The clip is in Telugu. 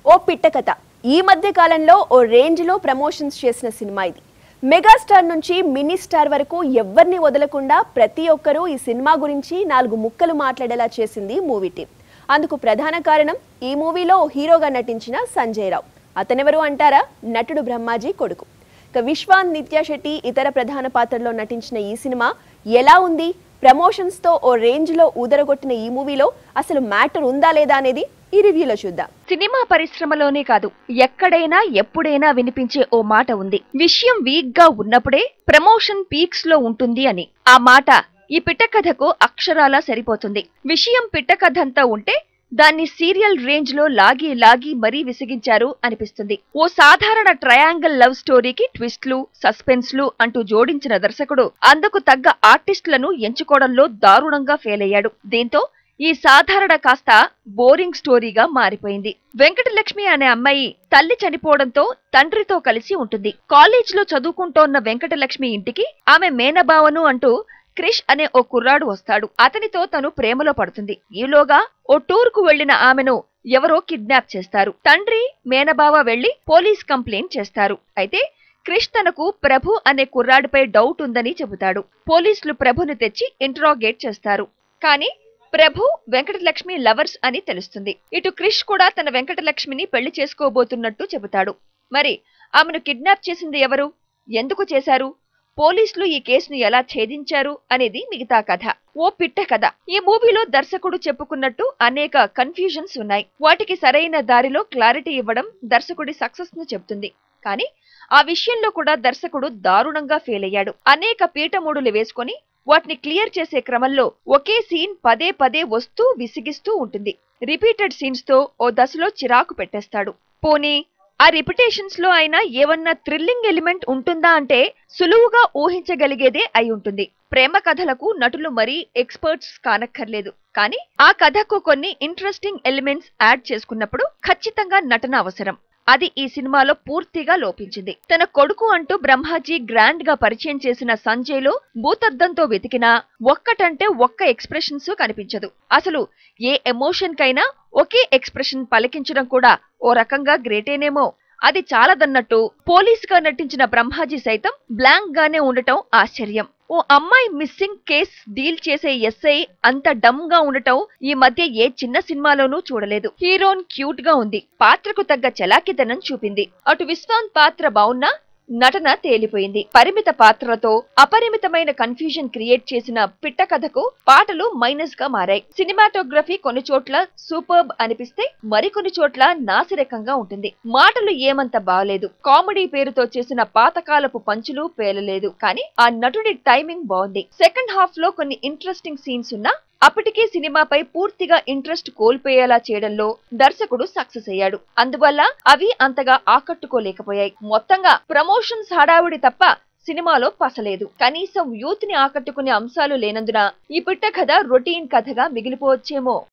ఓ పిట్ట కథ ఈ మధ్య కాలంలో ఓ రేంజ్ లో ప్రమోషన్స్ చేసిన సినిమా ఇది మెగాస్టార్ నుంచి మినీ స్టార్ వరకు ఎవ్వరిని వదలకుండా ప్రతి ఒక్కరూ ఈ సినిమా గురించి నాలుగు ముక్కలు మాట్లాడేలా చేసింది మూవీ టీం అందుకు ప్రధాన కారణం ఈ మూవీలో ఓ హీరోగా నటించిన సంజయ్ రావు అతనెవరు అంటారా నటుడు బ్రహ్మాజీ కొడుకు ఇక విశ్వాన్ నిత్యా శెట్టి ఇతర ప్రధాన పాత్రల్లో నటించిన ఈ సినిమా ఎలా ఉంది ప్రమోషన్స్ తో ఓ రేంజ్ లో ఊదరగొట్టిన ఈ మూవీలో అసలు మ్యాటర్ ఉందా లేదా అనేది ఈ రివ్యూలో చూద్దాం సినిమా పరిశ్రమలోనే కాదు ఎక్కడైనా ఎప్పుడైనా వినిపించే ఓ మాట ఉంది విషయం వీక్ గా ఉన్నప్పుడే ప్రమోషన్ పీక్స్ లో ఉంటుంది అని ఆ మాట ఈ పిట్టకథకు అక్షరాలా సరిపోతుంది విషయం పిట్టకథంతా ఉంటే దాన్ని సీరియల్ రేంజ్ లో లాగి లాగి మరీ విసిగించారు అనిపిస్తుంది ఓ సాధారణ ట్రయాంగిల్ లవ్ స్టోరీకి ట్విస్ట్లు సస్పెన్స్లు అంటూ జోడించిన దర్శకుడు అందుకు తగ్గ ఆర్టిస్టులను ఎంచుకోవడంలో దారుణంగా ఫెయిల్ అయ్యాడు దీంతో ఈ సాధారణ కాస్త బోరింగ్ స్టోరీగా మారిపోయింది వెంకటలక్ష్మి అనే అమ్మాయి తల్లి చనిపోవడంతో తండ్రితో కలిసి ఉంటుంది కాలేజీలో చదువుకుంటోన్న వెంకటలక్ష్మి ఇంటికి ఆమె మేనబావను అంటూ క్రిష్ అనే ఓ కుర్రాడు వస్తాడు అతనితో తను ప్రేమలో పడుతుంది ఈలోగా ఓ టూర్ కు వెళ్లిన ఆమెను ఎవరో కిడ్నాప్ చేస్తారు తండ్రి మేనబావ వెళ్లి పోలీస్ కంప్లైంట్ చేస్తారు అయితే క్రిష్ తనకు ప్రభు అనే కుర్రాడిపై డౌట్ ఉందని చెబుతాడు పోలీసులు ప్రభుని తెచ్చి ఇంట్రాగేట్ చేస్తారు కానీ ప్రభు వెంకటలక్ష్మి లవర్స్ అని తెలుస్తుంది ఇటు క్రిష్ కూడా తన వెంకటలక్ష్మిని పెళ్లి చేసుకోబోతున్నట్టు చెబుతాడు మరి ఆమెను కిడ్నాప్ చేసింది ఎవరు ఎందుకు చేశారు పోలీసులు ఈ కేసును ఎలా ఛేదించారు అనేది మిగతా కథ ఓ పిట్ట కథ ఈ మూవీలో దర్శకుడు చెప్పుకున్నట్టు అనేక కన్ఫ్యూజన్స్ ఉన్నాయి వాటికి సరైన దారిలో క్లారిటీ ఇవ్వడం దర్శకుడి సక్సెస్ ను చెప్తుంది కానీ ఆ విషయంలో కూడా దర్శకుడు దారుణంగా ఫెయిల్ అయ్యాడు అనేక పీఠమూడులు వేసుకొని వాటిని క్లియర్ చేసే క్రమంలో ఒకే సీన్ పదే పదే వస్తూ విసిగిస్తూ ఉంటుంది రిపీటెడ్ సీన్స్ తో ఓ దశలో చిరాకు పెట్టేస్తాడు పోనీ ఆ రిపిటేషన్స్ లో అయినా ఏవన్నా థ్రిల్లింగ్ ఎలిమెంట్ ఉంటుందా అంటే సులువుగా ఊహించగలిగేదే అయి ఉంటుంది ప్రేమ కథలకు నటులు మరీ ఎక్స్పర్ట్స్ కానక్కర్లేదు కానీ ఆ కథకు కొన్ని ఇంట్రెస్టింగ్ ఎలిమెంట్స్ యాడ్ చేసుకున్నప్పుడు ఖచ్చితంగా నటన అవసరం అది ఈ సినిమాలో పూర్తిగా లోపించింది తన కొడుకు అంటూ బ్రహ్మాజీ గ్రాండ్ గా పరిచయం చేసిన సంజయ్ లో భూతద్దంతో వెతికినా ఒక్కటంటే ఒక్క ఎక్స్ప్రెషన్స్ కనిపించదు అసలు ఏ ఎమోషన్ కైనా ఒకే ఎక్స్ప్రెషన్ పలికించడం కూడా ఓ రకంగా గ్రేటేనేమో అది చాలదన్నట్టు పోలీస్ గా నటించిన బ్రహ్మాజీ సైతం బ్లాంక్ గానే ఉండటం ఆశ్చర్యం ఓ అమ్మాయి మిస్సింగ్ కేస్ డీల్ చేసే ఎస్ఐ అంత డమ్ గా ఉండటం ఈ మధ్య ఏ చిన్న సినిమాలోనూ చూడలేదు హీరోన్ క్యూట్ గా ఉంది పాత్రకు తగ్గ చలాకితనం చూపింది అటు విశ్వాంత్ పాత్ర బావున్నా నటన తేలిపోయింది పరిమిత పాత్రలతో అపరిమితమైన కన్ఫ్యూజన్ క్రియేట్ చేసిన పిట్ట కథకు పాటలు మైనస్ గా మారాయి సినిమాటోగ్రఫీ కొన్ని చోట్ల సూపర్బ్ అనిపిస్తే మరికొన్ని చోట్ల నాసిరకంగా ఉంటుంది మాటలు ఏమంత బాగలేదు కామెడీ పేరుతో చేసిన పాతకాలపు పంచులు పేలలేదు కానీ ఆ నటుడి టైమింగ్ బాగుంది సెకండ్ హాఫ్ లో కొన్ని ఇంట్రెస్టింగ్ సీన్స్ ఉన్నా అప్పటికే సినిమాపై పూర్తిగా ఇంట్రెస్ట్ కోల్పోయేలా చేయడంలో దర్శకుడు సక్సెస్ అయ్యాడు అందువల్ల అవి అంతగా ఆకట్టుకోలేకపోయాయి మొత్తంగా ప్రమోషన్స్ హడావుడి తప్ప సినిమాలో పసలేదు కనీసం యూత్ ని ఆకట్టుకునే అంశాలు లేనందున ఈ పిట్ట కథ రొటీన్ కథగా మిగిలిపోవచ్చేమో